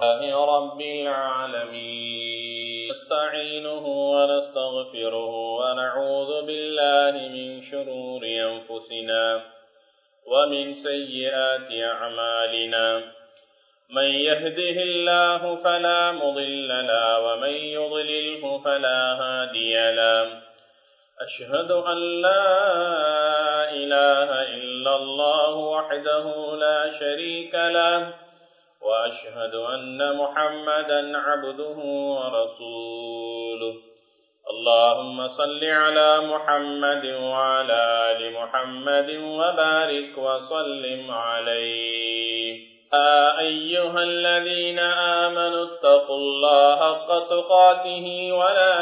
الله رب العالمين نستعينه ونستغفره ونعوذ بالله من شرور أنفسنا ومن سيئات أعمالنا من يهده الله فلا مضل له ومن يضلله فلا هادي له أشهد أن لا إله إلا الله وحده لا شريك له وأشهد أن محمدا عبده ورسوله اللهم صل على محمد وعلى آل محمد وبارك وسلم عليه أيها الذين آمنوا اتقوا الله حق تقاته ولا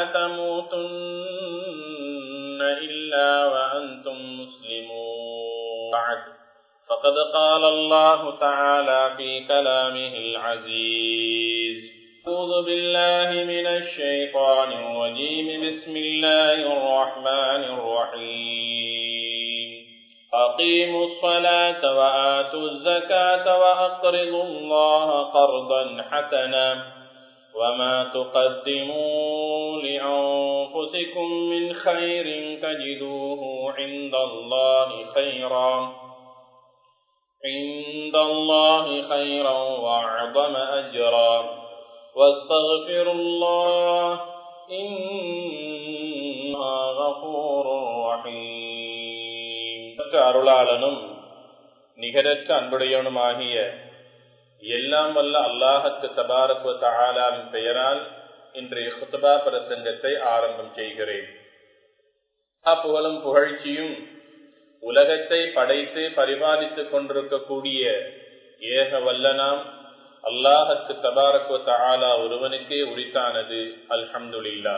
تموتن إلا وأنتم مسلمون بعد فقد قال الله تعالى في كلامه العزيز أعوذ بالله من الشيطان الرجيم بسم الله الرحمن الرحيم أقيموا الصلاة وآتوا الزكاة وأقرضوا الله قرضا حسنا وما تقدموا لأنفسكم من خير تجدوه عند الله خيرا عند الله خيرا وأعظم أجرا واستغفروا الله إن غفور رحيم அருளாளனும் நிகரற்ற அன்புடையவனுமாகிய எல்லாம் வல்ல அல்லாஹத்து தபாரக்கு தாலாவின் பெயரால் இன்றைய குத்தபா பிரசங்கத்தை ஆரம்பம் செய்கிறேன் புகழும் புகழ்ச்சியும் உலகத்தை படைத்து பரிபாலித்துக் கொண்டிருக்கக்கூடிய ஏக வல்லனாம் அல்லாஹத்து தபாரக்கு தாலா ஒருவனுக்கே உரித்தானது அல்ஹம்துலில்லா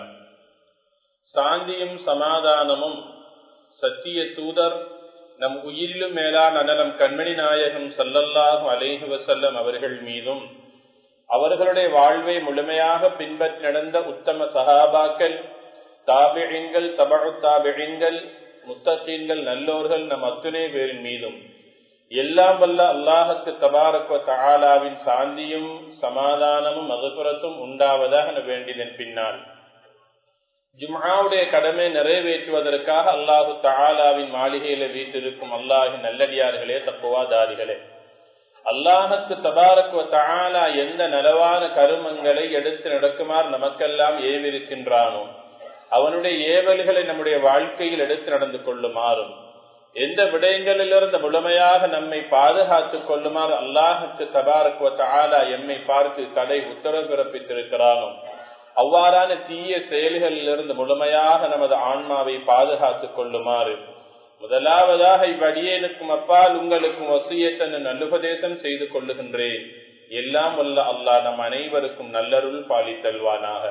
சாந்தியும் சமாதானமும் சத்திய தூதர் நம் உயிரிலும் மேலான நலம் கண்மணி நாயகம் சல்லல்லாஹு அலேஹி வசல்லம் அவர்கள் மீதும் அவர்களுடைய வாழ்வை முழுமையாக பின்பற்றி நடந்த உத்தம சகாபாக்கள் தாபிழிங்கள் தபழு தாபிழிங்கள் முத்தகீன்கள் நல்லோர்கள் நம் அத்துணை பேரின் மீதும் எல்லாம் வல்ல அல்லாஹத்து தபாரக்வ தாலாவின் சாந்தியும் சமாதானமும் மதுபுறத்தும் உண்டாவதாக வேண்டியதன் பின்னால் ஜும்ஹாவுடைய கடமை நிறைவேற்றுவதற்காக அல்லாஹு தாலாவின் மாளிகையில வீட்டிருக்கும் அல்லாஹின் நல்லடியார்களே தப்புவாதாரிகளே அல்லாஹத்து தபாரக்குவ தாலா எந்த நலவான கருமங்களை எடுத்து நடக்குமாறு நமக்கெல்லாம் ஏவிருக்கின்றானோ அவனுடைய ஏவல்களை நம்முடைய வாழ்க்கையில் எடுத்து நடந்து கொள்ளுமாறும் எந்த விடயங்களிலிருந்து முழுமையாக நம்மை பாதுகாத்துக் கொள்ளுமாறு அல்லாஹுக்கு தபாரக்குவ தாலா எம்மை பார்த்து தடை உத்தரவு பிறப்பித்திருக்கிறானோ அவ்வாறான தீய செயல்களிலிருந்து முழுமையாக நமது ஆன்மாவை பாதுகாத்துக் கொள்ளுமாறு முதலாவதாக இவ்வடியேனுக்கும் அப்பால் உங்களுக்கும் வசியத்தன் நல்லுபதேசம் செய்து கொள்ளுகின்றேன் எல்லாம் வல்ல அல்லாஹ் நம் அனைவருக்கும் நல்லருள் பாலித்தல்வானாக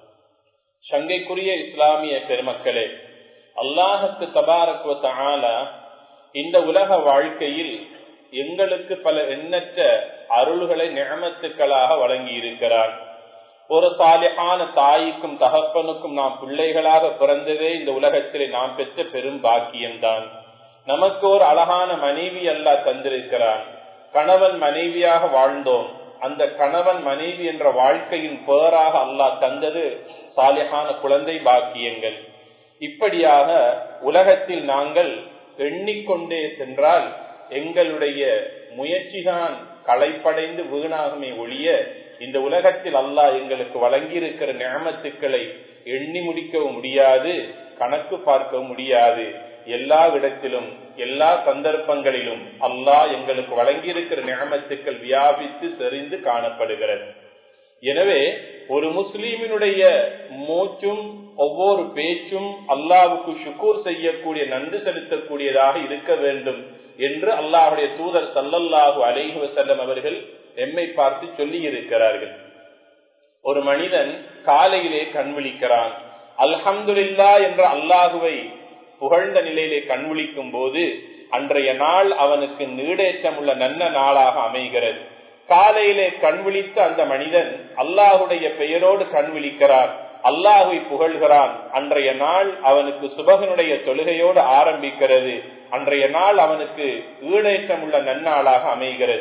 சங்கைக்குரிய இஸ்லாமிய பெருமக்களே அல்லாஹுக்கு தபாரக்குவ ஆலா இந்த உலக வாழ்க்கையில் எங்களுக்கு பல எண்ணற்ற அருள்களை நியமத்துக்களாக வழங்கி இருக்கிறார் ஒரு சாலியான தாய்க்கும் தகப்பனுக்கும் நாம் பிள்ளைகளாக பிறந்ததே இந்த உலகத்திலே நாம் பெற்ற பெரும் பாக்கியம்தான் நமக்கு ஒரு அழகான மனைவி அல்லா தந்திருக்கிறான் கணவன் மனைவியாக வாழ்ந்தோம் அந்த கணவன் மனைவி என்ற வாழ்க்கையின் பேராக அல்லாஹ் தந்தது சாலியான குழந்தை பாக்கியங்கள் இப்படியாக உலகத்தில் நாங்கள் எண்ணிக்கொண்டே சென்றால் எங்களுடைய முயற்சிதான் களைப்படைந்து வீணாகுமே ஒழிய இந்த உலகத்தில் அல்லாஹ் எங்களுக்கு வழங்கியிருக்கிற நியமத்துக்களை எண்ணி முடிக்கவும் முடியாது கணக்கு பார்க்கவும் முடியாது எல்லா இடத்திலும் எல்லா சந்தர்ப்பங்களிலும் அல்லாஹ் எங்களுக்கு வழங்கியிருக்கிற நியமத்துக்கள் வியாபித்து செறிந்து காணப்படுகிறது எனவே ஒரு முஸ்லீமினுடைய மூச்சும் ஒவ்வொரு பேச்சும் அல்லாவுக்கு சுக்கூர் செய்யக்கூடிய நன்றி செலுத்தக்கூடியதாக இருக்க வேண்டும் என்று அல்லாஹுடைய தூதர் சல்லல்லாஹு அலைஹி வசல்லம் அவர்கள் எம்மை பார்த்து சொல்லி இருக்கிறார்கள் ஒரு மனிதன் காலையிலே கண் விழிக்கிறான் அல்ஹம்துல்லா என்ற அல்லாஹுவை புகழ்ந்த நிலையிலே கண் விழிக்கும் போது அன்றைய நாள் அவனுக்கு நீடேற்றம் உள்ள நல்ல நாளாக அமைகிறது காலையிலே கண் விழித்த அந்த மனிதன் அல்லாஹுடைய பெயரோடு கண் விழிக்கிறார் அல்லாஹுவை புகழ்கிறான் அன்றைய நாள் அவனுக்கு சுபகனுடைய தொழுகையோடு ஆரம்பிக்கிறது அன்றைய நாள் அவனுக்கு ஈடேற்றம் உள்ள நன்னாளாக அமைகிறது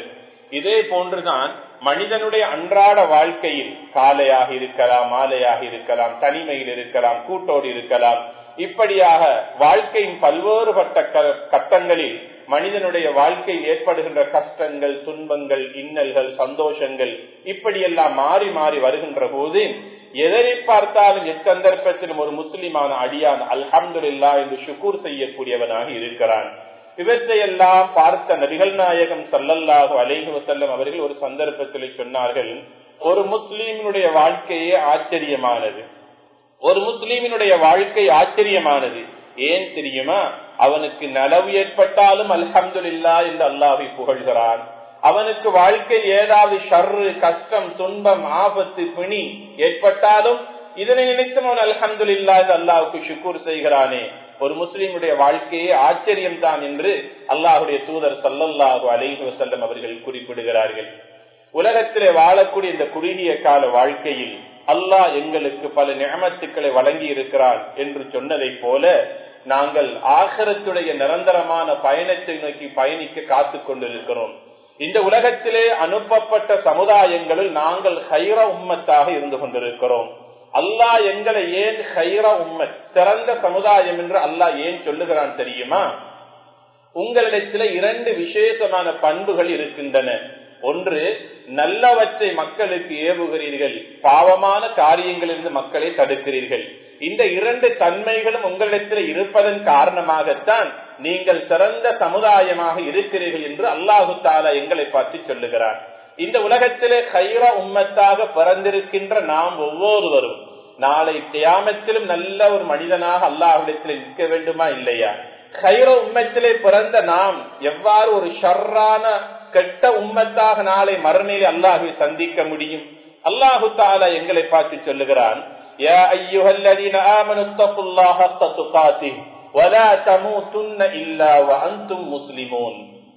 இதே போன்றுதான் மனிதனுடைய அன்றாட வாழ்க்கையில் காலையாக இருக்கலாம் மாலையாக இருக்கலாம் தனிமையில் இருக்கலாம் கூட்டோடு இருக்கலாம் இப்படியாக வாழ்க்கையின் பல்வேறுபட்ட கட்டங்களில் மனிதனுடைய வாழ்க்கையில் ஏற்படுகின்ற கஷ்டங்கள் துன்பங்கள் இன்னல்கள் சந்தோஷங்கள் இப்படியெல்லாம் மாறி மாறி வருகின்ற போது எதனை பார்த்தாலும் எச்சந்தர்ப்பத்திலும் ஒரு முஸ்லிமான அடியான் அல்ஹம்துல்லா என்று சுக்கூர் செய்யக்கூடியவனாக இருக்கிறான் இவற்றையெல்லாம் பார்த்த நபிகள் நாயகம் சல்லல்லாஹு அலைஹி வசல்லம் அவர்கள் ஒரு சந்தர்ப்பத்தில் சொன்னார்கள் ஒரு முஸ்லீமினுடைய வாழ்க்கையே ஆச்சரியமானது ஒரு முஸ்லீமினுடைய வாழ்க்கை ஆச்சரியமானது ஏன் தெரியுமா அவனுக்கு நலவு ஏற்பட்டாலும் அல்ஹம்துல்லா என்று அல்லாஹை புகழ்கிறான் அவனுக்கு வாழ்க்கை ஏதாவது ஷர்ரு கஷ்டம் துன்பம் ஆபத்து பிணி ஏற்பட்டாலும் இதனை நினைத்தும் அவன் அல்ஹம்துல்லா என்று அல்லாவுக்கு சுக்கூர் செய்கிறானே ஒரு முஸ்லீமுடைய வாழ்க்கையே ஆச்சரியம் தான் என்று அல்லாஹுடைய தூதர் சல்லல்லாஹு அலைஹி வசல்லம் அவர்கள் குறிப்பிடுகிறார்கள் உலகத்திலே வாழக்கூடிய இந்த குறுகிய கால வாழ்க்கையில் அல்லாஹ் எங்களுக்கு பல நியமத்துக்களை வழங்கி இருக்கிறான் என்று சொன்னதை போல நாங்கள் ஆகரத்துடைய நிரந்தரமான பயணத்தை நோக்கி பயணிக்க காத்து கொண்டிருக்கிறோம் இந்த உலகத்திலே அனுப்பப்பட்ட சமுதாயங்களில் நாங்கள் ஹைர உம்மத்தாக இருந்து கொண்டிருக்கிறோம் அல்லாஹ் எங்களை ஏன் ஹைர உம்மத் சிறந்த சமுதாயம் என்று அல்லாஹ் ஏன் சொல்லுகிறான் தெரியுமா உங்களிடத்தில் இரண்டு விசேஷமான பண்புகள் இருக்கின்றன ஒன்று நல்லவற்றை மக்களுக்கு ஏவுகிறீர்கள் பாவமான காரியங்களிலிருந்து மக்களை தடுக்கிறீர்கள் இந்த இரண்டு தன்மைகளும் உங்களிடத்தில் இருப்பதன் காரணமாகத்தான் நீங்கள் சிறந்த சமுதாயமாக இருக்கிறீர்கள் என்று அல்லாஹு தாலா எங்களை பார்த்து சொல்லுகிறார் இந்த உலகத்திலே கைர உம்மத்தாக பிறந்திருக்கின்ற நாம் ஒவ்வொருவரும் நாளை தியாமத்திலும் நல்ல ஒரு மனிதனாக அல்லாஹிடத்தில் நிற்க வேண்டுமா இல்லையா கைர உம்மத்திலே பிறந்த நாம் எவ்வாறு ஒரு ஷர்ரான கெட்ட உம்மத்தாக நாளை மறுநிலை அல்லாஹை சந்திக்க முடியும் அல்லாஹு தாலா எங்களை பார்த்து சொல்லுகிறான் يا أيها الذين آمنوا اتقوا الله حق تقاته ولا تموتن إلا وأنتم مسلمون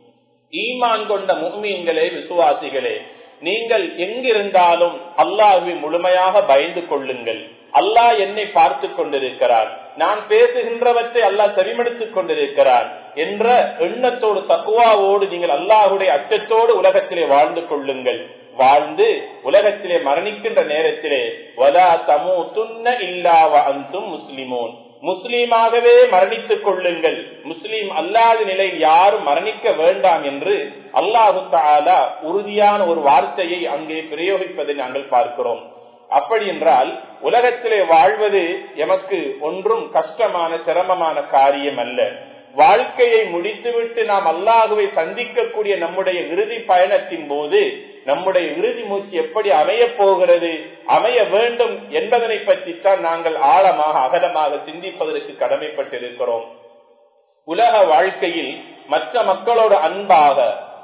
ஈமான் கொண்ட முக்மீன்களே விசுவாசிகளே நீங்கள் எங்கிருந்தாலும் அல்லாஹுவை முழுமையாக பயந்து கொள்ளுங்கள் அல்லாஹ் என்னை பார்த்து கொண்டிருக்கிறார் நான் பேசுகின்றவற்றை அல்லாஹ் செவிமடுத்துக் கொண்டிருக்கிறார் என்ற எண்ணத்தோடு தக்குவாவோடு நீங்கள் அல்லாஹுடைய அச்சத்தோடு உலகத்திலே வாழ்ந்து கொள்ளுங்கள் வாழ்ந்து உலகத்திலே மரணிக்கின்ற நேரத்திலே வலா தமு துன்ன இல்லாவ அந்தும் முஸ்லிமோன் முஸ்லீமாகவே மரணித்துக் கொள்ளுங்கள் முஸ்லீம் அல்லாத நிலையில் யாரும் மரணிக்க வேண்டாம் என்று அல்லாஹு தாலா உறுதியான ஒரு வார்த்தையை அங்கே பிரயோகிப்பதை நாங்கள் பார்க்கிறோம் அப்படி என்றால் உலகத்திலே வாழ்வது எமக்கு ஒன்றும் கஷ்டமான சிரமமான காரியம் அல்ல வாழ்க்கையை முடித்துவிட்டு நாம் அல்லாஹுவை சந்திக்கக்கூடிய நம்முடைய இறுதி பயணத்தின் போது நம்முடைய இறுதி மூச்சு எப்படி அமைய போகிறது அமைய வேண்டும் என்பதனை பற்றித்தான் நாங்கள் ஆழமாக அகலமாக சிந்திப்பதற்கு கடமைப்பட்டிருக்கிறோம் உலக வாழ்க்கையில் மற்ற மக்களோடு அன்பாக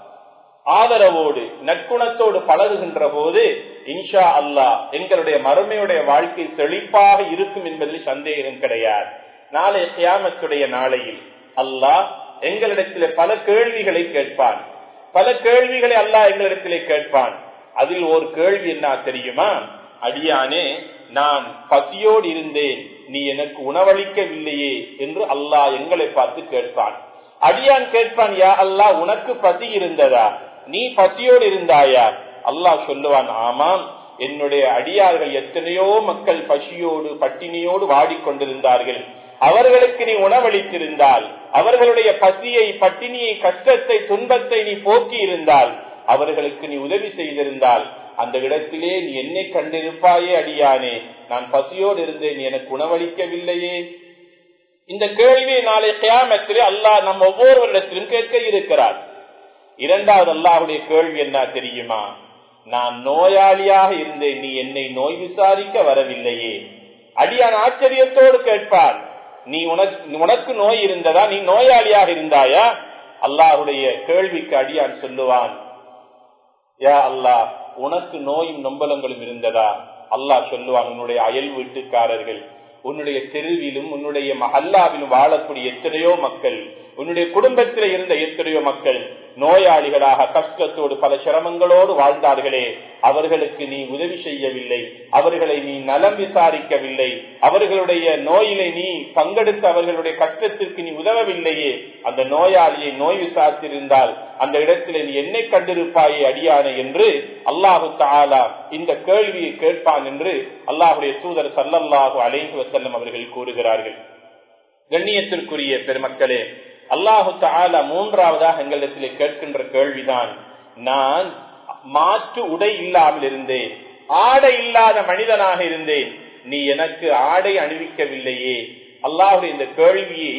ஆதரவோடு நற்குணத்தோடு பழகுகின்ற போது இன்ஷா அல்லாஹ் எங்களுடைய மறுமையுடைய வாழ்க்கை செழிப்பாக இருக்கும் என்பதில் சந்தேகம் கிடையாது நாளை கியாமத்துடைய நாளையில் அல்லாஹ் எங்களிடத்தில் பல கேள்விகளை கேட்பான் பல கேள்விகளை அல்லாஹ் எங்களிடத்திலே கேட்பான் அதில் ஒரு கேள்வி என்ன தெரியுமா அடியானே நான் பசியோடு இருந்தேன் நீ எனக்கு உணவளிக்கவில்லையே என்று அல்லாஹ் எங்களை பார்த்து கேட்பான் அடியான் கேட்பான் யா அல்லாஹ் உனக்கு பசி இருந்ததா நீ பசியோடு இருந்தாயா அல்லாஹ் சொல்லுவான் ஆமாம் என்னுடைய அடியார்கள் எத்தனையோ மக்கள் பசியோடு பட்டினியோடு வாடிக்கொண்டிருந்தார்கள் அவர்களுக்கு நீ உணவளித்திருந்தால் அவர்களுடைய பசியை பட்டினியை கஷ்டத்தை துன்பத்தை நீ போக்கி இருந்தால் அவர்களுக்கு நீ உதவி செய்திருந்தால் அந்த இடத்திலே நீ என்னை கண்டிருப்பாயே அடியானே நான் பசியோடு இருந்தேன் நீ எனக்கு உணவளிக்கவில்லையே இந்த கேள்வியை நாளை கியாமத்திலே அல்லாஹ் நம் ஒவ்வொருவரிடத்திலும் கேட்க இருக்கிறார் இரண்டாவது அல்லாஹுடைய கேள்வி என்ன தெரியுமா நான் நோயாளியாக இருந்தேன் நீ என்னை நோய் விசாரிக்க வரவில்லையே அடியான் ஆச்சரியத்தோடு கேட்பான் நீ உனக்கு உனக்கு நோய் இருந்ததா நீ நோயாளியாக இருந்தாயா அல்லாஹுடைய கேள்விக்கு அடியான் சொல்லுவான் யா அல்லாஹ் உனக்கு நோயும் நொம்பலங்களும் இருந்ததா அல்லாஹ் சொல்லுவான் உன்னுடைய அயல் வீட்டுக்காரர்கள் உன்னுடைய தெருவிலும் உன்னுடைய மஹல்லாவிலும் வாழக்கூடிய எத்தனையோ மக்கள் உன்னுடைய குடும்பத்தில் இருந்த எத்தனையோ மக்கள் நோயாளிகளாக கஷ்டத்தோடு பல சிரமங்களோடு வாழ்ந்தார்களே அவர்களுக்கு நீ உதவி செய்யவில்லை அவர்களை நீ நலம் விசாரிக்கவில்லை அவர்களுடைய நோயிலை நீ பங்கெடுத்து அவர்களுடைய கஷ்டத்திற்கு நீ உதவவில்லையே அந்த நோயாளியை நோய் விசாரித்திருந்தால் அந்த இடத்திலே நீ என்னை கண்டிருப்பாயே அடியானே என்று அல்லாஹு தாலா இந்த கேள்வியை கேட்பான் என்று அல்லாஹுடைய தூதர் சல்லல்லாஹு அலைஹி வசல்லம் அவர்கள் கூறுகிறார்கள் கண்ணியத்திற்குரிய பெருமக்களே அல்லாஹு தாலா மூன்றாவதாக எங்களிடத்திலே கேட்கின்ற கேள்விதான் நான் மாற்று உடை இல்லாமல் இருந்தேன் ஆடை இல்லாத மனிதனாக இருந்தேன் நீ எனக்கு ஆடை அணிவிக்கவில்லையே அல்லாஹுடைய இந்த கேள்வியை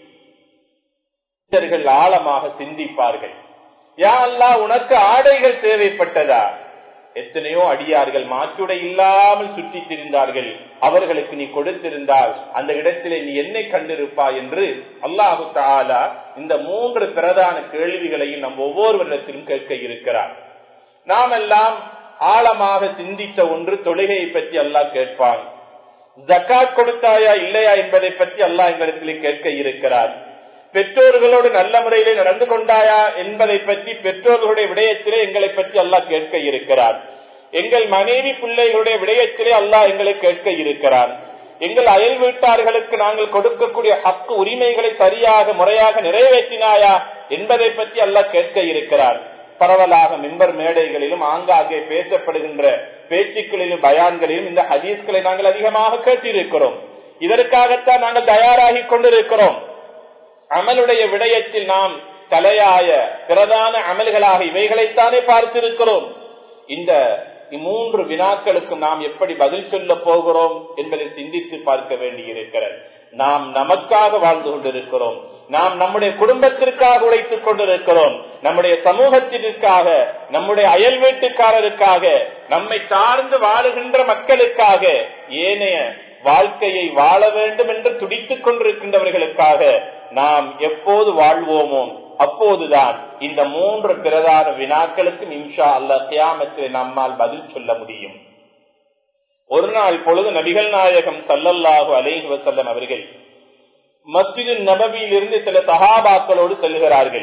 ஆழமாக சிந்திப்பார்கள் யா அல்லா உனக்கு ஆடைகள் தேவைப்பட்டதா எத்தனையோ அடியார்கள் மாற்றுடை இல்லாமல் சுற்றி திரிந்தார்கள் அவர்களுக்கு நீ கொடுத்திருந்தால் அந்த இடத்திலே நீ என்னை கண்டிருப்பாய் என்று அல்லாஹு தாலா இந்த மூன்று பிரதான கேள்விகளையும் நம் ஒவ்வொருவரிடத்திலும் கேட்க இருக்கிறார் நாம் எல்லாம் ஆழமாக சிந்தித்த ஒன்று தொழுகையை பற்றி அல்லாஹ் கேட்பான் ஜக்காத் கொடுத்தாயா இல்லையா என்பதை பற்றி அல்லாஹ் எங்களிடத்திலே கேட்க இருக்கிறார் பெற்றோர்களோடு நல்ல முறையிலே நடந்து கொண்டாயா என்பதை பற்றி பெற்றோர்களுடைய விடயத்திலே எங்களை பற்றி அல்லாஹ் கேட்க இருக்கிறார் எங்கள் மனைவி பிள்ளைகளுடைய விடயத்திலே அல்லாஹ் எங்களை கேட்க இருக்கிறார் எங்கள் அயல் வீட்டார்களுக்கு நாங்கள் கொடுக்கக்கூடிய ஹக்கு உரிமைகளை சரியாக முறையாக நிறைவேற்றினாயா என்பதை பற்றி அல்லாஹ் கேட்க இருக்கிறார் பரவலாக மிம்பர் மேடைகளிலும் ஆங்காங்கே பேசப்படுகின்ற பேச்சுக்களிலும் பயான்களிலும் இந்த ஹதீஸ்களை நாங்கள் அதிகமாக கேட்டிருக்கிறோம் இதற்காகத்தான் நாங்கள் தயாராகி கொண்டிருக்கிறோம் அமலுடைய விடயத்தில் நாம் தலையாய பிரதான அமல்களாக இவைகளைத்தானே பார்த்திருக்கிறோம் இந்த மூன்று வினாக்களுக்கும் நாம் எப்படி பதில் சொல்ல போகிறோம் என்பதை சிந்தித்து பார்க்க வேண்டியிருக்கிறது நாம் நமக்காக வாழ்ந்து கொண்டிருக்கிறோம் நாம் நம்முடைய குடும்பத்திற்காக உழைத்துக் கொண்டிருக்கிறோம் நம்முடைய சமூகத்திற்காக நம்முடைய அயல் வீட்டுக்காரருக்காக நம்மை சார்ந்து வாழுகின்ற மக்களுக்காக ஏனைய வாழ்க்கையை வாழ வேண்டும் என்று துடித்துக் கொண்டிருக்கின்றவர்களுக்காக நாம் எப்போது வாழ்வோமோ அப்போதுதான் இந்த மூன்று பிரதான வினாக்களுக்கு நிமிஷா அல்ல தியாமத்தில் நம்மால் பதில் சொல்ல முடியும் ஒரு நாள் பொழுது நபிகள் நாயகம் சல்லல்லாஹு அலேஹி வசல்லம் அவர்கள் மஸ்ஜிது நபவியிலிருந்து சில சகாபாக்களோடு செல்லுகிறார்கள்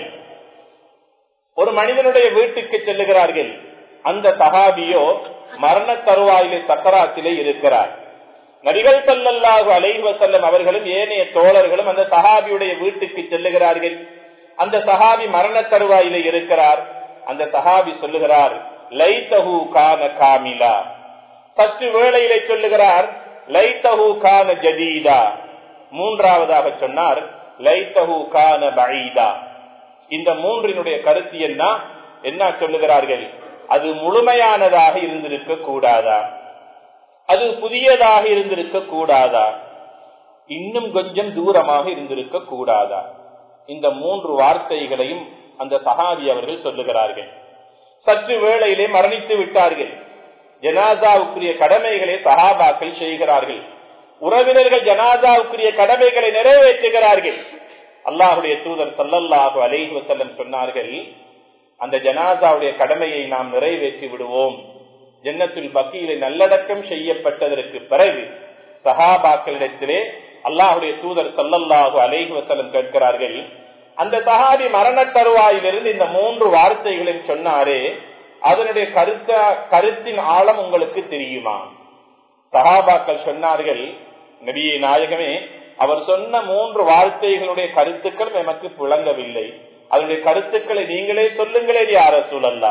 ஒரு மனிதனுடைய வீட்டுக்கு செல்லுகிறார்கள் அந்த சகாபியோ மரண தருவாயிலே சக்கராத்திலே இருக்கிறார் நபிகள் சல்லல்லாஹு அலைஹி வசல்லம் அவர்களும் ஏனைய தோழர்களும் அந்த சஹாபியுடைய வீட்டுக்கு செல்லுகிறார்கள் அந்த சஹாபி மரண தருவாயிலே இருக்கிறார் அந்த சஹாபி சொல்லுகிறார் லைத்தஹு கான காமிலா சற்று வேளையிலே சொல்லுகிறார் லைத்தஹு கான ஜதீதா மூன்றாவதாக சொன்னார் லைத்தஹு கான பஈதா இந்த மூன்றினுடைய கருத்து என்ன என்ன சொல்லுகிறார்கள் அது முழுமையானதாக இருந்திருக்க கூடாதா அது புதியதாக இருந்திருக்க கூடாதா இன்னும் கொஞ்சம் தூரமாக இருந்திருக்க கூடாதா இந்த மூன்று வார்த்தைகளையும் அந்த சஹாபி அவர்கள் சொல்லுகிறார்கள் சற்று வேளையிலே மரணித்து விட்டார்கள் ஜனாதாவுக்குரிய கடமைகளை சஹாபாக்கள் செய்கிறார்கள் உறவினர்கள் ஜனாதாவுக்குரிய கடமைகளை நிறைவேற்றுகிறார்கள் அல்லாஹுடைய தூதர் சல்லல்லாஹு அலைஹி வசல்லம் சொன்னார்கள் அந்த ஜனாதாவுடைய கடமையை நாம் நிறைவேற்றி விடுவோம் ஜன்னத்துல் பக்கியிலே நல்லடக்கம் செய்யப்பட்டதற்கு பிறகு சஹாபாக்களிடத்திலே அல்லாஹுடைய தூதர் சல்லல்லாஹு அலைஹி வசலம் கேட்கிறார்கள் அந்த சஹாபி மரண தருவாயிலிருந்து இந்த மூன்று வார்த்தைகளையும் சொன்னாரே அதனுடைய கருத்த கருத்தின் ஆழம் உங்களுக்கு தெரியுமா சஹாபாக்கள் சொன்னார்கள் நபியை நாயகமே அவர் சொன்ன மூன்று வார்த்தைகளுடைய கருத்துக்கள் எமக்கு புழங்கவில்லை அதனுடைய கருத்துக்களை நீங்களே சொல்லுங்களே யார சூழல்லா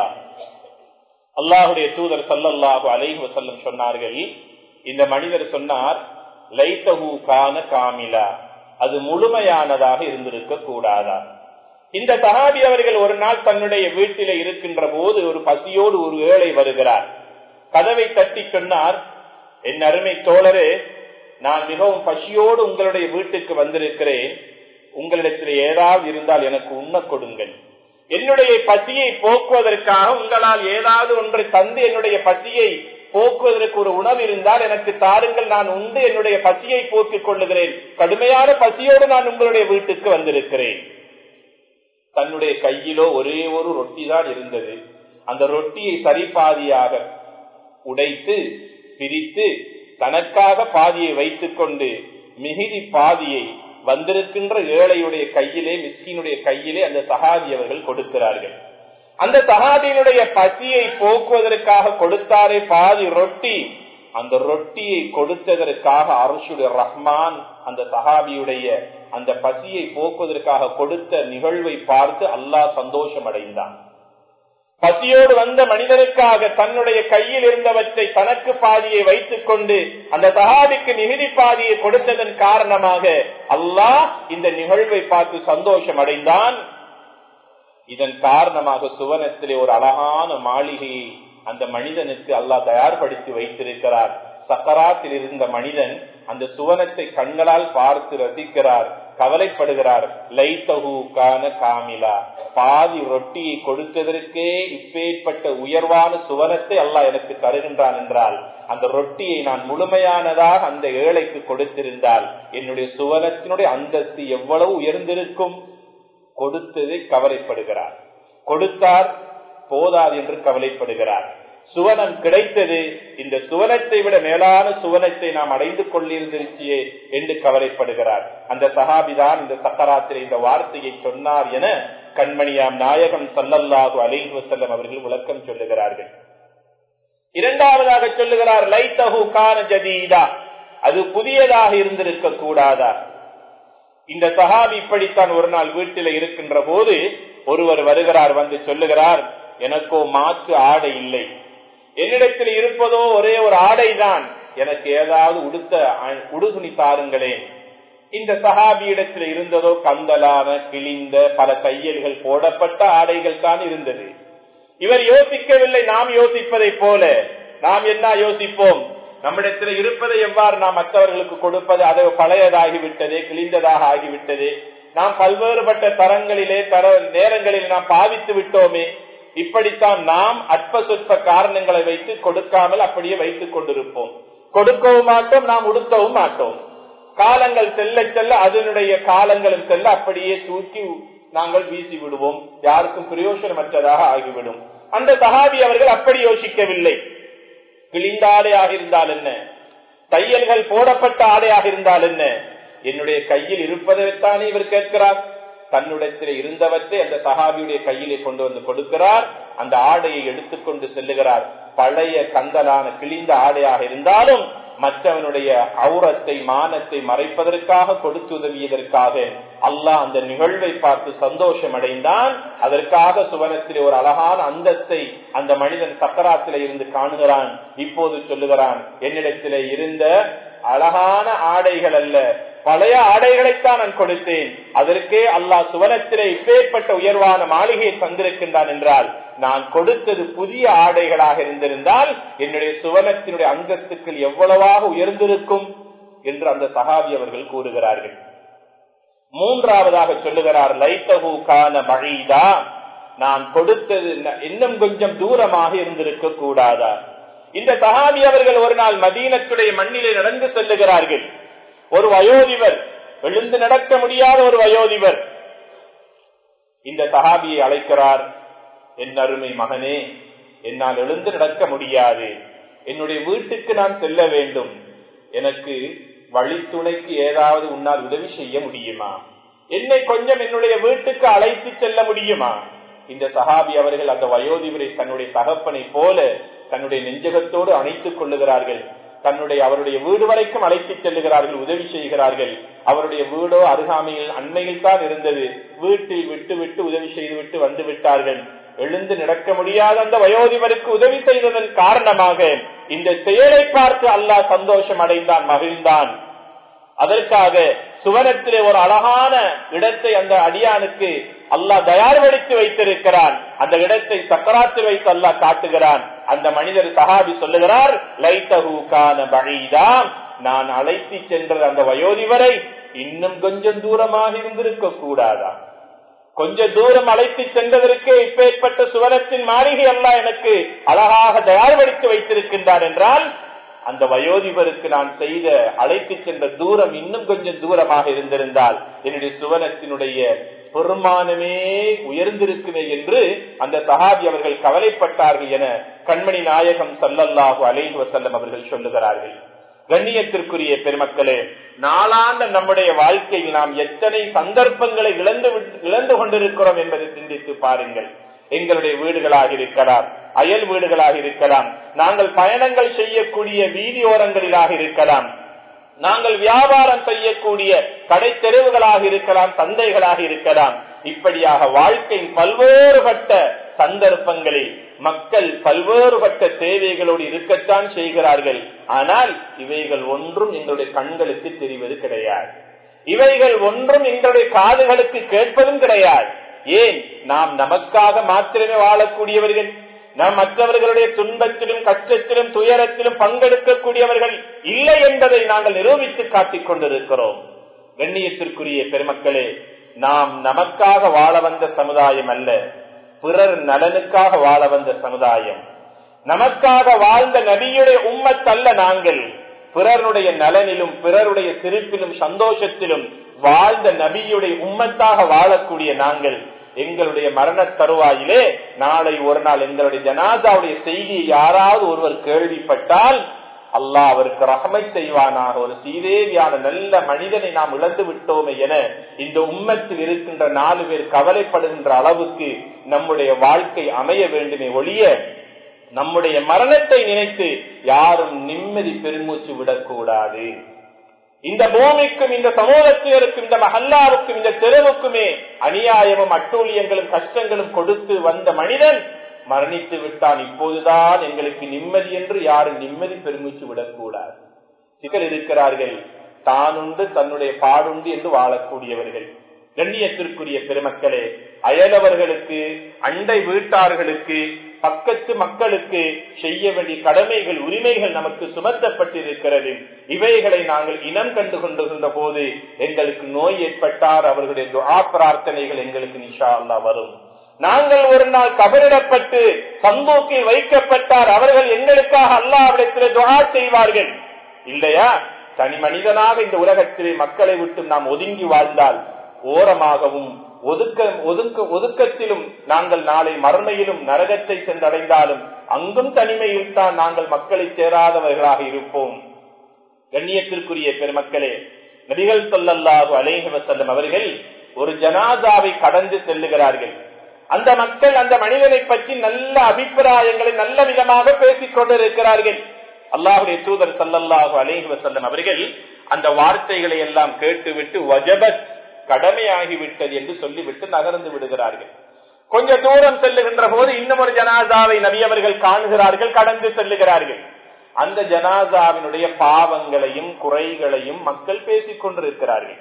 அல்லாஹுடைய தூதர் சல்லல்லாஹு அலைஹி வசல்லம் சொன்னார்கள் இந்த மனிதர் சொன்னார் லைத்தஹு கான காமிலா அது முழுமையானதாக இருந்திருக்க கூடாதா இந்த சஹாபி அவர்கள் ஒரு நாள் தன்னுடைய வீட்டில இருக்கின்ற போது ஒரு பசியோடு ஒரு ஏழை வருகிறார் கதவை தட்டி சொன்னார் என் அருமை தோழரே நான் மிகவும் பசியோடு உங்களுடைய வீட்டுக்கு வந்திருக்கிறேன் உங்களிடத்தில் ஏதாவது இருந்தால் எனக்கு உண்ண கொடுங்கள் என்னுடைய பசியை போக்குவதற்காக உங்களால் ஏதாவது ஒன்றை தந்து என்னுடைய பசியை போக்குவதற்கு ஒரு உணவு இருந்தால் எனக்கு தாருங்கள் நான் உண்டு என்னுடைய பசியை போக்கிக் கொள்ளுகிறேன் கடுமையான பசியோடு நான் உங்களுடைய வீட்டுக்கு வந்திருக்கிறேன் தன்னுடைய கையிலோ ஒரே ஒரு ரொட்டி தான் இருந்தது அந்த ரொட்டியை சரிபாதியாக உடைத்து பிரித்து தனக்காக பாதியை வைத்துக் கொண்டு மிகுதி பாதியை வந்திருக்கின்ற ஏழையுடைய கையிலே மிஸ்கினுடைய கையிலே அந்த சஹாபி அவர்கள் கொடுக்கிறார்கள் அந்த சஹாபியினுடைய பசியை போக்குவதற்காக கொடுத்தாரே பாதி ரொட்டி அந்த ரொட்டியை கொடுத்ததற்காக அரசுடைய ரஹ்மான் அந்த சஹாபியுடைய அந்த பசியை போக்குவதற்காக கொடுத்த நிகழ்வை பார்த்து அல்லாஹ் சந்தோஷம் அடைந்தான் பசியோடு வந்த மனிதனுக்காக தன்னுடைய கையில் இருந்தவற்றை தனக்கு பாதியை வைத்துக் கொண்டு அந்த சஹாபிக்கு நிகுதி பாதியை கொடுத்ததன் காரணமாக அல்லாஹ் இந்த நிகழ்வை பார்த்து சந்தோஷம் அடைந்தான் இதன் காரணமாக சுவனத்திலே ஒரு அழகான மாளிகையை அந்த மனிதனுக்கு அல்லாஹ் தயார்படுத்தி வைத்திருக்கிறார் சக்கராத்தில் இருந்த மனிதன் அந்த சுவனத்தை கண்களால் பார்த்து ரசிக்கிறார் கவலைப்படுகிறார் லைத்தகு கான காமிலா பாதி ரொட்டியை கொடுத்ததற்கே இப்பேற்பட்ட உயர்வான சுவனத்தை அல்லாஹ் எனக்கு தருகின்றான் என்றால் அந்த ரொட்டியை நான் முழுமையானதாக அந்த ஏழைக்கு கொடுத்திருந்தால் என்னுடைய சுவனத்தினுடைய அந்தஸ்து எவ்வளவு உயர்ந்திருக்கும் கொடுத்ததை கவலைப்படுகிறார் கொடுத்தார் போதாது என்று கவலைப்படுகிறார் சுவனம் கிடைத்தது இந்த சுவனத்தை விட மேலான சுவனத்தை நாம் அடைந்து கொண்டிருந்திருச்சியே என்று கவலைப்படுகிறார் அந்த சகாபிதான் இந்த சக்கராத்திரை இந்த வார்த்தையை சொன்னார் என கண்மணியாம் நாயகம் சல்லல்லாஹு அலைஹி வசல்லம் அவர்கள் விளக்கம் சொல்லுகிறார்கள் இரண்டாவதாக சொல்லுகிறார் லைத்தஹு கான ஜதீதா அது புதியதாக இருந்திருக்க கூடாதா இந்த சஹாபி இப்படித்தான் ஒரு நாள் வீட்டில் இருக்கின்ற போது ஒருவர் வருகிறார் வந்து சொல்லுகிறார் எனக்கோ மாற்று ஆடை இல்லை என்னிடத்தில் இருப்பதோ ஒரே ஒரு ஆடை தான் எனக்கு ஏதாவது உடுத்த உடுதுணி தாருங்களேன் இந்த சஹாபியிடத்தில் இருந்ததோ கந்தலான கிழிந்த பல தையல்கள் போடப்பட்ட ஆடைகள் தான் இருந்தது இவர் யோசிக்கவில்லை நாம் யோசிப்பதை போல நாம் என்ன யோசிப்போம் நம்மிடத்தில் இருப்பதை எவ்வாறு நாம் மற்றவர்களுக்கு கொடுப்பது அது பழையதாகிவிட்டது கிழிந்ததாக ஆகிவிட்டது நாம் பல்வேறுபட்ட தரங்களிலே தர நேரங்களில் நாம் பாவித்து விட்டோமே இப்படித்தான் நாம் அற்ப சொற்ப காரணங்களை வைத்து கொடுக்காமல் அப்படியே வைத்துக் கொண்டிருப்போம் கொடுக்கவும் மாட்டோம் நாம் உடுக்கவும் மாட்டோம் காலங்கள் செல்ல செல்ல அதனுடைய காலங்களும் செல்ல அப்படியே தூக்கி நாங்கள் வீசி விடுவோம் யாருக்கும் பிரயோஜனமற்றதாக ஆகிவிடும் அந்த சகாபி அவர்கள் அப்படி யோசிக்கவில்லை கிழிந்த ஆடையாக இருந்தால் என்ன தையல்கள் போடப்பட்ட ஆடையாக இருந்தால் என்ன என்னுடைய கையில் இருப்பதைத்தானே இவர் கேட்கிறார் தன்னுடத்தில் இருந்தவற்றை அந்த சஹாபியுடைய கையிலே கொண்டு வந்து கொடுக்கிறார் அந்த ஆடையை எடுத்துக்கொண்டு செல்லுகிறார் பழைய கந்தலான கிழிந்த ஆடையாக இருந்தாலும் மற்றவனுடைய அவுரத்தை மானத்தை மறைப்பதற்காக கொடுத்து உதவியதற்காக அல்லாஹ் அந்த நிகழ்வை பார்த்து சந்தோஷம் அடைந்தான் அதற்காக சுவனத்திலே ஒரு அழகான அந்தத்தை அந்த மனிதன் சக்கராத்திலே இருந்து காணுகிறான் இப்போது சொல்லுகிறான் என்னிடத்திலே இருந்த அழகான ஆடைகள் அல்ல பழைய ஆடைகளைத்தான் நான் கொடுத்தேன் அதற்கே அல்லாஹ் சுவனத்திலே இப்பேற்பட்ட உயர்வான மாளிகையை தந்திருக்கின்றான் என்றால் நான் கொடுத்தது புதிய ஆடைகளாக இருந்திருந்தால் என்னுடைய சுவனத்தினுடைய அங்கத்துக்கள் எவ்வளவாக உயர்ந்திருக்கும் என்று அந்த சகாபி அவர்கள் கூறுகிறார்கள் மூன்றாவதாக சொல்லுகிறார் லைத்தகு கான மழைதா நான் கொடுத்தது இன்னும் கொஞ்சம் தூரமாக இருந்திருக்க கூடாதா இந்த சகாபி அவர்கள் ஒரு நாள் மதீனத்துடைய மண்ணிலே நடந்து செல்லுகிறார்கள் ஒரு வயோதிபர் எழுந்து நடக்க முடியாத ஒரு வயோதிபர் இந்த சஹாபியை அழைக்கிறார் என் அருமை மகனே என்னால் எழுந்து நடக்க முடியாது என்னுடைய வீட்டுக்கு நான் செல்ல வேண்டும் எனக்கு வழித்துணைக்கு ஏதாவது உன்னால் உதவி செய்ய முடியுமா என்னை கொஞ்சம் என்னுடைய வீட்டுக்கு அழைத்து செல்ல முடியுமா இந்த சஹாபி அவர்கள் அந்த வயோதிபரை தன்னுடைய தகப்பனை போல தன்னுடைய நெஞ்சகத்தோடு அணைத்துக் கொள்ளுகிறார்கள் தன்னுடைய அவருடைய வீடு வரைக்கும் அழைத்து செல்லுகிறார்கள் உதவி செய்கிறார்கள் அவருடைய வீடோ அருகாமையில் அண்மையில் தான் இருந்தது வீட்டில் விட்டு விட்டு உதவி செய்து விட்டு வந்து விட்டார்கள் எழுந்து நடக்க முடியாத அந்த வயோதிபருக்கு உதவி செய்ததன் காரணமாக இந்த செயலை பார்த்து அல்லாஹ் சந்தோஷம் அடைந்தான் மகிழ்ந்தான் அதற்காக சுவனத்திலே ஒரு அழகான இடத்தை அந்த அடியானுக்கு அல்லாஹ் தயார்படுத்தி வைத்திருக்கிறான் அந்த இடத்தை சக்கராத்தில் வைத்து அல்லாஹ் காட்டுகிறான் அந்த மனிதர் சஹாபி சொல்லுகிறார் லைத்தஹூகான பழீதான் நான் அழைத்து சென்ற அந்த வயோதிபரை இன்னும் கொஞ்சம் தூரமாக இருந்திருக்க கூடாதா கொஞ்ச தூரம் அழைத்து சென்றதற்கே இப்பேற்பட்ட சுவனத்தின் மாளிகை அல்ல எனக்கு அழகாக தயார்படுத்தி வைத்திருக்கின்றார் என்றால் அந்த வயோதிபருக்கு நான் செய்த அழைத்து சென்ற தூரம் இன்னும் கொஞ்சம் தூரமாக இருந்திருந்தால் என்னுடைய சுவனத்தினுடைய பெருமானமே உயர்ந்திருக்குமே என்று அந்த சஹாபி அவர்கள் கவலைப்பட்டார்கள் என கண்மணி நாயகம் சல்லல்லாஹு அலைஹி வசல்லம் அவர்கள் சொல்லுகிறார்கள் கண்ணியத்திற்குரிய பெருமக்களே நாளாந்த நம்முடைய வாழ்க்கையில் நாம் எத்தனை சந்தர்ப்பங்களை இழந்து இழந்து கொண்டிருக்கிறோம் என்பதை சிந்தித்து பாருங்கள் எங்களுடைய வீடுகளாக இருக்கலாம் அயல் வீடுகளாக இருக்கலாம் நாங்கள் பயணங்கள் செய்யக்கூடிய வீதியோரங்களிலாக இருக்கலாம் நாங்கள் வியாபாரம் செய்யக்கூடிய கடை தெருவுகளாக இருக்கலாம் சந்தைகளாக இருக்கலாம் இப்படியாக வாழ்க்கையின் பல்வேறுபட்ட சந்தர்ப்பங்களில் மக்கள் பல்வேறுபட்ட தேவைகளோடு இருக்கத்தான் செய்கிறார்கள் ஆனால் இவைகள் ஒன்றும் எங்களுடைய கண்களுக்கு தெரிவது கிடையாது இவைகள் ஒன்றும் எங்களுடைய காதுகளுக்கு கேட்பதும் கிடையாது ஏன் நாம் நமக்காக மாத்திரமே வாழக்கூடியவர்கள் நாம் மற்றவர்களுடைய துன்பத்திலும் கஷ்டத்திலும் துயரத்திலும் பங்கெடுக்கக்கூடியவர்கள் இல்லை என்பதை நாங்கள் நிரூபித்து காட்டிக் கொண்டிருக்கிறோம் கண்ணியத்திற்குரிய பெருமக்களே நாம் நமக்காக வாழ வந்த சமுதாயம் அல்ல பிறர் நலனுக்காக வாழ வந்த சமுதாயம் நமக்காக வாழ்ந்த நபியுடைய உம்மத்தல்ல நாங்கள் பிறருடைய நலனிலும் பிறருடைய சிரிப்பிலும் சந்தோஷத்திலும் வாழ்ந்த நபியுடைய உம்மத்தாக வாழக்கூடிய நாங்கள் எங்களுடைய மரண தருவாயிலே நாளை ஒரு நாள் எங்களுடைய ஜனாதாவுடைய செய்தியை யாராவது ஒருவர் கேள்விப்பட்டால் அல்லாஹ் அவருக்கு ரகமை செய்வானாக ஒரு சீதேவியான நல்ல மனிதனை நாம் இழந்து விட்டோமே என இந்த உம்மத்தில் இருக்கின்ற நாலு பேர் கவலைப்படுகின்ற அளவுக்கு நம்முடைய வாழ்க்கை அமைய வேண்டுமே ஒழிய நம்முடைய மரணத்தை நினைத்து யாரும் நிம்மதி பெருமூச்சு விடக்கூடாது இந்த பூமிக்கும் இந்த சமூகத்தினருக்கும் இந்த மஹல்லாருக்கும் இந்த தெருவுக்குமே அநியாயமும் அட்டூழியங்களும் கஷ்டங்களும் கொடுத்து வந்த மனிதன் மரணித்து விட்டான் இப்போதுதான் எங்களுக்கு நிம்மதி என்று யாரும் நிம்மதி பெருமூச்சு விடக்கூடாது சிக்கல் இருக்கிறார்கள் தானுண்டு தன்னுடைய பாடுண்டு என்று வாழக்கூடியவர்கள் கண்ணியத்திற்குரிய பெருமக்களே அயலவர்களுக்கு அண்டை வீட்டார்களுக்கு பக்கத்து மக்களுக்கு செய்ய வேண்டிய கடமைகள் உரிமைகள் நமக்கு சுமத்தப்பட்டிருக்கிறது இவைகளை நாங்கள் இனம் கண்டு கொண்டிருந்த போது எங்களுக்கு நோய் ஏற்பட்டார் அவர்களுடைய துஆ பிரார்த்தனைகள் எங்களுக்கு நிஷா அல்லா வரும் நாங்கள் ஒரு நாள் கபரிடப்பட்டு சந்தோக்கில் வைக்கப்பட்டார் அவர்கள் எங்களுக்காக அல்லாவிடத்தில் துஆ செய்வார்கள் இல்லையா தனி மனிதனாக இந்த உலகத்திலே மக்களை விட்டு நாம் ஒதுங்கி வாழ்ந்தால் ஓரமாகவும் ஒதுக்க ஒதுக்க ஒதுக்கத்திலும் நாங்கள் நாளை மறுமையிலும் நரகத்தை சென்றடைந்தாலும் அங்கும் தனிமையில் தான் நாங்கள் மக்களை சேராதவர்களாக இருப்போம் கண்ணியத்திற்குரிய பெருமக்களே நபிகள் சொல்லல்லாஹு அலேஹி வசல்லம் அவர்கள் ஒரு ஜனாதாவை கடந்து செல்லுகிறார்கள் அந்த மக்கள் அந்த மனிதனை பற்றி நல்ல அபிப்பிராயங்களை நல்ல விதமாக பேசிக் கொண்டிருக்கிறார்கள் அல்லாஹுடைய தூதர் சல்லல்லாஹு அலேஹி வசல்லம் அவர்கள் அந்த வார்த்தைகளை எல்லாம் கேட்டுவிட்டு வஜபத் கடமையாகிவிட்டது என்று சொல்லிவிட்டு நகர்ந்து விடுகிறார்கள் கொஞ்ச தூரம் செல்லுகின்ற போது இன்னும் ஒரு ஜனாதாவை நபியவர்கள் காணுகிறார்கள் கடந்து செல்லுகிறார்கள் அந்த ஜனாதாவினுடைய பாவங்களையும் குறைகளையும் மக்கள் பேசிக் கொண்டிருக்கிறார்கள்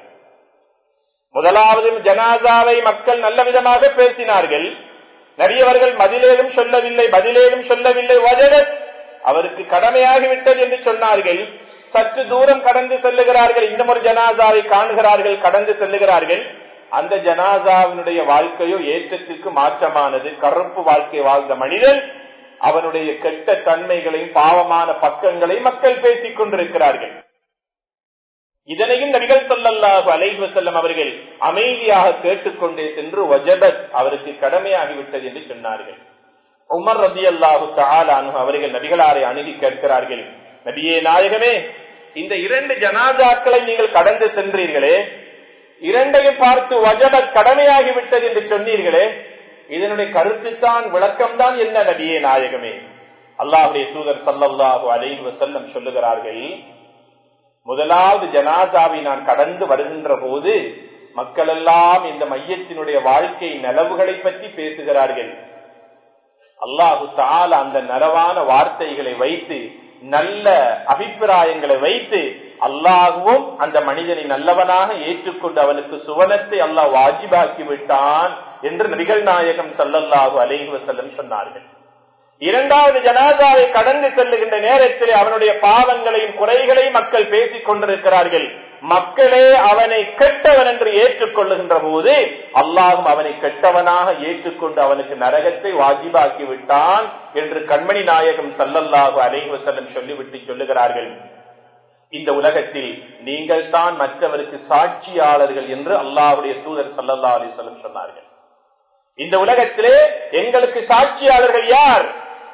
முதலாவது ஜனாதாவை மக்கள் நல்ல விதமாக பேசினார்கள் நிறையவர்கள் பதிலேதும் சொல்லவில்லை பதிலேதும் சொல்லவில்லை வஜரத் அவருக்கு கடமையாகிவிட்டது என்று சொன்னார்கள் சற்று தூரம் கடந்து செல்லுகிறார்கள் இன்னும் ஒரு ஜனாதாவை காணுகிறார்கள் கடந்து செல்லுகிறார்கள் அந்த ஜனாதாவினுடைய வாழ்க்கையோ ஏற்றத்திற்கு மாற்றமானது கருப்பு வாழ்க்கை வாழ்ந்த மனிதன் அவனுடைய கெட்ட தன்மைகளையும் பாவமான பக்கங்களையும் மக்கள் பேசிக் கொண்டிருக்கிறார்கள் இதனையும் நபிகள் சொல்லல்லாஹு அலைஹி செல்லம் அவர்கள் அமைதியாக கேட்டுக்கொண்டே சென்று வஜபத் அவருக்கு கடமையாகிவிட்டது என்று சொன்னார்கள் உமர் ரபி அல்லாஹு தாலானு அவர்கள் நபிகளாரை அணுகி கேட்கிறார்கள் நபியே நாயகமே இந்த இரண்டு ஜனாதாக்களை நீங்கள் கடந்து சென்றீர்களே இரண்டையும் பார்த்து வஜபத் கடமையாகிவிட்டது என்று சொன்னீர்களே இதனுடைய கருத்துத்தான் விளக்கம்தான் என்ன நபியே நாயகமே அல்லாஹுடைய தூதர் சல்லல்லாஹு அலைஹி வசல்லம் சொல்லுகிறார்கள் முதலாவது ஜனாதாவை நான் கடந்து வருகின்ற போது மக்கள் எல்லாம் இந்த மையத்தினுடைய வாழ்க்கை நலவுகளை பற்றி பேசுகிறார்கள் அல்லாஹு தால அந்த நலவான வார்த்தைகளை வைத்து நல்ல அபிப்பிராயங்களை வைத்து அல்லாஹுவும் அந்த மனிதனை நல்லவனாக ஏற்றுக்கொண்டு அவனுக்கு சுவனத்தை அல்லாஹ் வாஜிபாக்கி விட்டான் என்று நபிகள் நாயகம் சல்லல்லாஹு அலைஹி வசல்லம் சொன்னார்கள் இரண்டாவது ஜனாதாவை கடந்து செல்லுகின்ற நேரத்தில் அவனுடைய பாவங்களையும் குறைகளையும் மக்கள் பேசிக் கொண்டிருக்கிறார்கள் மக்களே அவனை கெட்டவன் என்று ஏற்றுக்கொள்ளுகின்ற போது அல்லாஹும் அவனை கெட்டவனாக ஏற்றுக்கொண்டு அவனுக்கு நரகத்தை வாஜிபாக்கி விட்டான் என்று கண்மணி நாயகம் சல்லல்லாஹு அலைவசல்லம் சொல்லிவிட்டு சொல்லுகிறார்கள் இந்த உலகத்தில் நீங்கள் தான் மற்றவருக்கு சாட்சியாளர்கள் என்று அல்லாஹுடைய தூதர் சல்லல்லா அலிசல்லம் சொன்னார்கள் இந்த உலகத்திலே எங்களுக்கு சாட்சியாளர்கள் யார்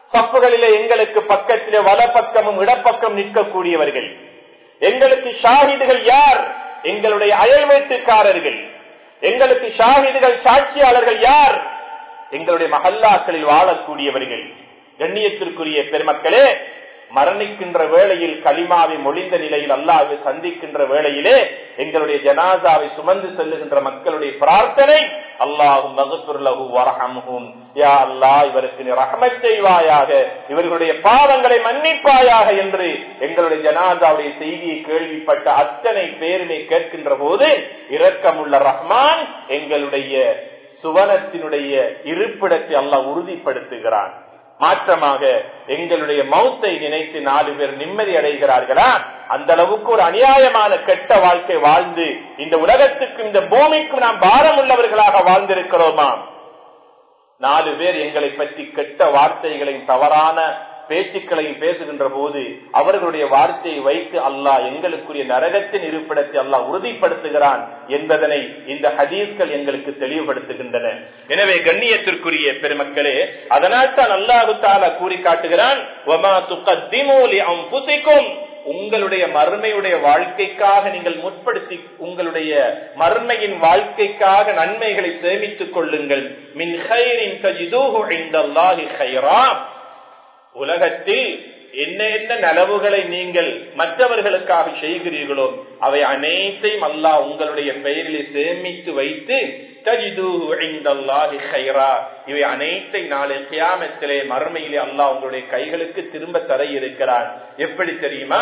சப்புகளிலே எங்களுக்கு பக்கத்திலே வலப்பக்கமும் இடப்பக்கம் நிற்கக்கூடியவர்கள் எங்களுக்கு ஷாஹிதுகள் யார் எங்களுடைய அயல் வீட்டுக்காரர்கள் எங்களுக்கு ஷாஹிதுகள் சாட்சியாளர்கள் யார் எங்களுடைய மகல்லாக்களில் வாழக்கூடியவர்கள் கண்ணியத்திற்குரிய பெருமக்களே மரணிக்கின்ற வேளையில் களிமாவை மொழிந்த நிலையில் அல்லாவை சந்திக்கின்ற வேளையிலே எங்களுடைய ஜனாதாவை சுமந்து செல்லுகின்ற மக்களுடைய பிரார்த்தனை அல்லாஹும் வரஹமும் யா அல்லா இவருக்கு நீ ரஹமத் செய்வாயாக இவர்களுடைய பாவங்களை மன்னிப்பாயாக என்று எங்களுடைய ஜனாதாவுடைய செய்தியை கேள்விப்பட்ட அத்தனை பேருமே கேட்கின்ற போது இரக்கமுள்ள ரஹ்மான் எங்களுடைய சுவனத்தினுடைய இருப்பிடத்தை அல்லாஹ் உறுதிப்படுத்துகிறான் மாற்றமாக எங்களுடைய மௌத்தை நினைத்து நாலு பேர் நிம்மதி அடைகிறார்களா அந்த அளவுக்கு ஒரு அநியாயமான கெட்ட வாழ்க்கை வாழ்ந்து இந்த உலகத்துக்கும் இந்த பூமிக்கும் நாம் பாரம் உள்ளவர்களாக வாழ்ந்திருக்கிறோமா நாலு பேர் எங்களை பற்றி கெட்ட வார்த்தைகளையும் தவறான பேச்சுக்களையும் பேசுகின்ற போது அவர்களுடைய வார்த்தையை வைத்து அல்லாஹ் எங்களுக்குரிய நரகத்தின் இருப்பிடத்தை அல்லாஹ் உறுதிப்படுத்துகிறான் என்பதனை இந்த ஹதீஸ்கள் எங்களுக்கு தெளிவுபடுத்துகின்றன எனவே கண்ணியத்திற்குரிய பெருமக்களே அதனால் தான் அல்லாஹு தாலா கூறி காட்டுகிறான் உங்களுடைய மறுமையுடைய வாழ்க்கைக்காக நீங்கள் முற்படுத்தி உங்களுடைய மறுமையின் வாழ்க்கைக்காக நன்மைகளை சேமித்துக் கொள்ளுங்கள் மின் உலகத்தில் என்ன என்ன நலவுகளை நீங்கள் மற்றவர்களுக்காக செய்கிறீர்களோ அவை அனைத்தையும் அல்லாஹ் உங்களுடைய பெயரிலே சேமித்து வைத்து இவை அனைத்தை நாளை கியாமத்திலே மறுமையிலே அல்லாஹ் உங்களுடைய கைகளுக்கு திரும்ப தர இருக்கிறான் எப்படி தெரியுமா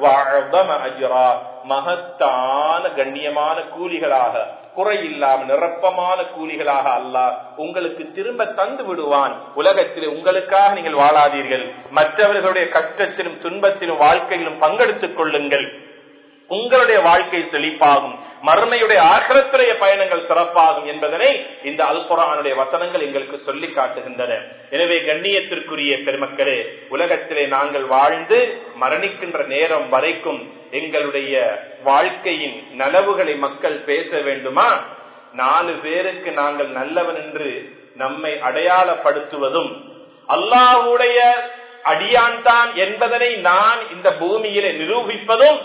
மகத்தான கண்ணியமான கூலிகளாக குறையில்லாம நிரப்பமான கூலிகளாக அல்லாஹ் உங்களுக்கு திரும்ப தந்து விடுவான் உலகத்தில் உங்களுக்காக நீங்கள் வாழாதீர்கள் மற்றவர்களுடைய கஷ்டத்திலும் துன்பத்திலும் வாழ்க்கையிலும் பங்கெடுத்துக் கொள்ளுங்கள் உங்களுடைய வாழ்க்கை செழிப்பாகும் மறுமையுடைய ஆக்கிரத்துடைய பயணங்கள் சிறப்பாகும் என்பதனை இந்த அல்குரானுடைய வசனங்கள் எங்களுக்கு சொல்லி காட்டுகின்றன எனவே கண்ணியத்திற்குரிய பெருமக்களே உலகத்திலே நாங்கள் வாழ்ந்து மரணிக்கின்ற நேரம் வரைக்கும் எங்களுடைய வாழ்க்கையின் நலவுகளை மக்கள் பேச வேண்டுமா நாலு பேருக்கு நாங்கள் நல்லவன் என்று நம்மை அடையாளப்படுத்துவதும் அல்லாஹுடைய அடியான் தான் என்பதனை நான் இந்த பூமியிலே நிரூபிப்பதும்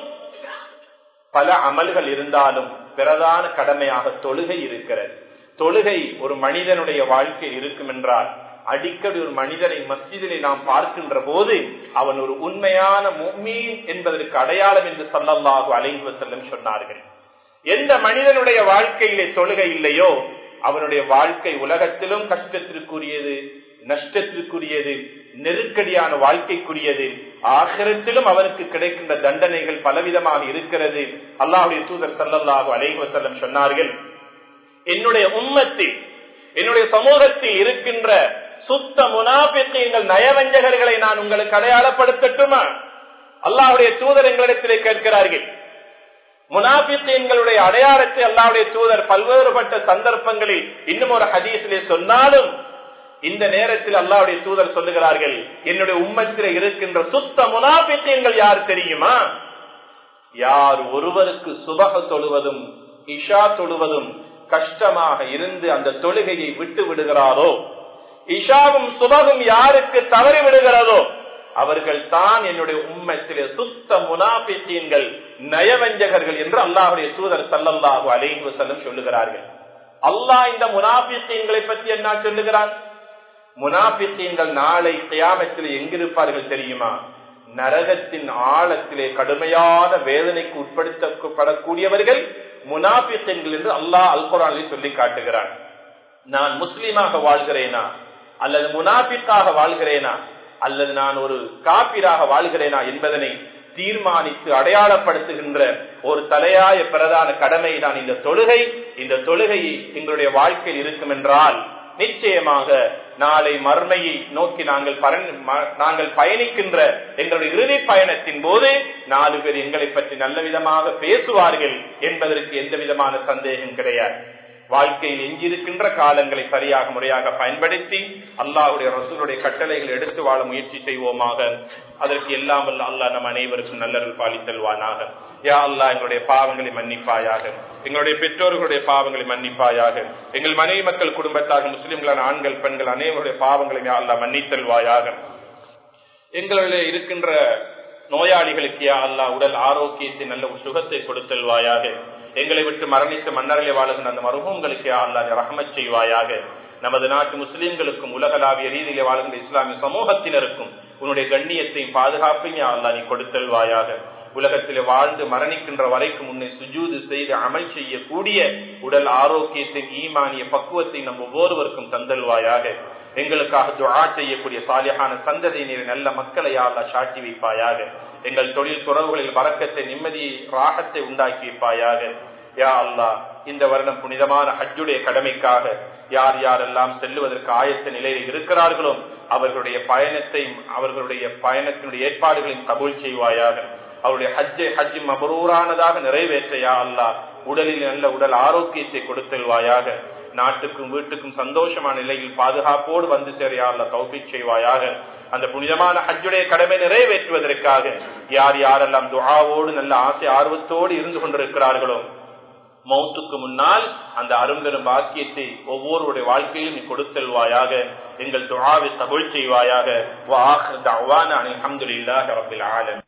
பல அமல்கள் இருந்தாலும் பிரதான கடமையாக தொழுகை இருக்கிறது தொழுகை ஒரு மனிதனுடைய வாழ்க்கை இருக்கும் என்றால் அடிக்கடி ஒரு மனிதனை மஸ்ஜிதிலே நாம் பார்க்கின்ற போது அவன் ஒரு உண்மையான மீன் என்பதற்கு அடையாளம் என்று சொல்லல்லாஹு அலைவு செல்லும் சொன்னார்கள் எந்த மனிதனுடைய வாழ்க்கையிலே தொழுகை இல்லையோ அவனுடைய வாழ்க்கை உலகத்திலும் கஷ்டத்திற்குரியது நஷ்டத்திற்குரியது நெருக்கடியான வாழ்க்கைக்குரியது ஆகிரத்திலும் அவருக்கு கிடைக்கின்ற தண்டனைகள் பலவிதமாக இருக்கிறது அல்லாஹுடைய தூதர் சல்லல்லாஹு அலைவசல்லம் சொன்னார்கள் என்னுடைய உம்மத்தில் என்னுடைய சமூகத்தில் இருக்கின்ற சுத்த முனாபித்தீங்கள் நயவஞ்சகர்களை நான் உங்களுக்கு அடையாளப்படுத்தட்டுமா அல்லாஹுடைய தூதர் எங்களிடத்திலே கேட்கிறார்கள் முனாபித்தீன்களுடைய அடையாளத்தை அல்லாவுடைய தூதர் பல்வேறுபட்ட சந்தர்ப்பங்களில் இன்னும் ஒரு ஹதீஸிலே சொன்னாலும் இந்த நேரத்தில் அல்லாவுடைய தூதர் சொல்லுகிறார்கள் என்னுடைய உம்மத்தில் இருக்கின்ற சுத்த முனாபித்தீன்கள் யார் தெரியுமா யார் ஒருவருக்கு சுபக தொழுவதும் இஷா தொழுவதும் கஷ்டமாக இருந்து அந்த தொழுகையை விட்டு விடுகிறாரோ இஷாவும் சுபகும் யாருக்கு தவறி விடுகிறதோ அவர்கள் தான் என்னுடைய உம்மத்திலே சுத்த முனாபித்தீன்கள் நயவஞ்சகர்கள் என்று அல்லாஹுடைய தூதர் சல்லல்லாஹு அலைஹி செல்லம் சொல்லுகிறார்கள் அல்லாஹ் இந்த முனாபித்தீன்களை பற்றி என்ன சொல்லுகிறான் முனாபித்தீன்கள் நாளை கியாமத்தில் எங்கிருப்பார்கள் தெரியுமா நரகத்தின் ஆழத்திலே கடுமையான வேதனைக்கு உட்படுத்தப்படக்கூடியவர்கள் முனாபித்தீன்கள் என்று அல்லாஹ் அல்குரானில் சொல்லி காட்டுகிறான் நான் முஸ்லீமாக வாழ்கிறேனா அல்லது முனாபிக்காக வாழ்கிறேனா அல்லது நான் ஒரு காப்பிராக வாழ்கிறேனா என்பதனை தீர்மானித்து அடையாளப்படுத்துகின்ற ஒரு தலையாய பிரதான கடமை தான் இந்த தொழுகை இந்த தொழுகை எங்களுடைய வாழ்க்கையில் இருக்கும் என்றால் நிச்சயமாக நாளை மர்மையை நோக்கி நாங்கள் நாங்கள் பயணிக்கின்ற எங்களுடைய இறுதி பயணத்தின் போது நாலு பேர் எங்களை பற்றி நல்ல விதமாக பேசுவார்கள் என்பதற்கு எந்த விதமான சந்தேகம் கிடையாது வாழ்க்கையில் எஞ்சிருக்கின்ற காலங்களை சரியாக முறையாக பயன்படுத்தி அல்லாஹுடைய ரசூலுடைய கட்டளைகளை எடுத்து வாழ முயற்சி செய்வோமாக அதற்கு எல்லாம் வல்ல அல்லாஹ் நம் அனைவருக்கும் நல்லருள் பாலித்தல்வானாக யா அல்லா எங்களுடைய பாவங்களை மன்னிப்பாயாக எங்களுடைய பெற்றோர்களுடைய பாவங்களை மன்னிப்பாயாக எங்கள் மனைவி மக்கள் குடும்பத்தாக முஸ்லிம்களான ஆண்கள் பெண்கள் அனைவருடைய பாவங்களை யா அல்லா மன்னித்தல்வாயாக எங்களில் இருக்கின்ற நோயாளிகளுக்கு யா அல்லா உடல் ஆரோக்கியத்தை நல்ல ஒரு சுகத்தை கொடுத்தல்வாயாக எங்களை விட்டு மரணித்து மன்னரிலே வாழுகின்ற அந்த மருகங்களுக்கு யா அல்லா ரஹமச் செய்வாயாக நமது நாட்டு முஸ்லிம்களுக்கும் உலகளாவிய ரீதியிலே வாழ்கின்ற இஸ்லாமிய சமூகத்தினருக்கும் உன்னுடைய கண்ணியத்தையும் பாதுகாப்பையும் யா அல்லா நீ கொடுத்தல்வாயாக உலகத்தில் வாழ்ந்து மரணிக்கின்ற வரைக்கும் உன்னை சுஜூது செய்து அமல் செய்யக்கூடிய உடல் ஆரோக்கியத்தின் ஈமானிய பக்குவத்தை நம் ஒவ்வொருவருக்கும் தந்தல்வாயாக எங்களுக்காக துவா செய்யக்கூடிய சாலியான சந்ததியினர் நல்ல மக்களை அல்லா சாட்டி வைப்பாயாக எங்கள் தொழில் துறவுகளில் வரக்கத்தை நிம்மதியை ராகத்தை உண்டாக்கி வைப்பாயாக யா அல்லா இந்த வருடம் புனிதமான ஹஜ்ஜுடைய கடமைக்காக யார் யாரெல்லாம் செல்லுவதற்கு ஆயத்த நிலையில் இருக்கிறார்களோ அவர்களுடைய பயணத்தையும் அவர்களுடைய பயணத்தினுடைய ஏற்பாடுகளையும் கபூல் செய்வாயாக அவருடைய ஹஜ்ஜை ஹஜ் மபரூரானதாக நிறைவேற்றையா அல்லா உடலில் நல்ல உடல் ஆரோக்கியத்தை கொடுத்தல்வாயாக நாட்டுக்கும் வீட்டுக்கும் சந்தோஷமான நிலையில் பாதுகாப்போடு வந்து சேரையா அல்ல தௌபிக் செய்வாயாக அந்த புனிதமான ஹஜ்ஜுடைய கடமை நிறைவேற்றுவதற்காக யார் யாரெல்லாம் துஆவோடு நல்ல ஆசை ஆர்வத்தோடு இருந்து கொண்டிருக்கிறார்களோ மௌத்துக்கு முன்னால் அந்த அரும்பெரும் பாக்கியத்தை ஒவ்வொருடைய வாழ்க்கையிலும் நீ கொடுத்தல்வாயாக எங்கள் துஆவை கபூல் செய்வாயாக வா ஆஹிர் தஅவானா அனில் ஹம்துலில்லாஹி ரப்பில் ஆலமீன்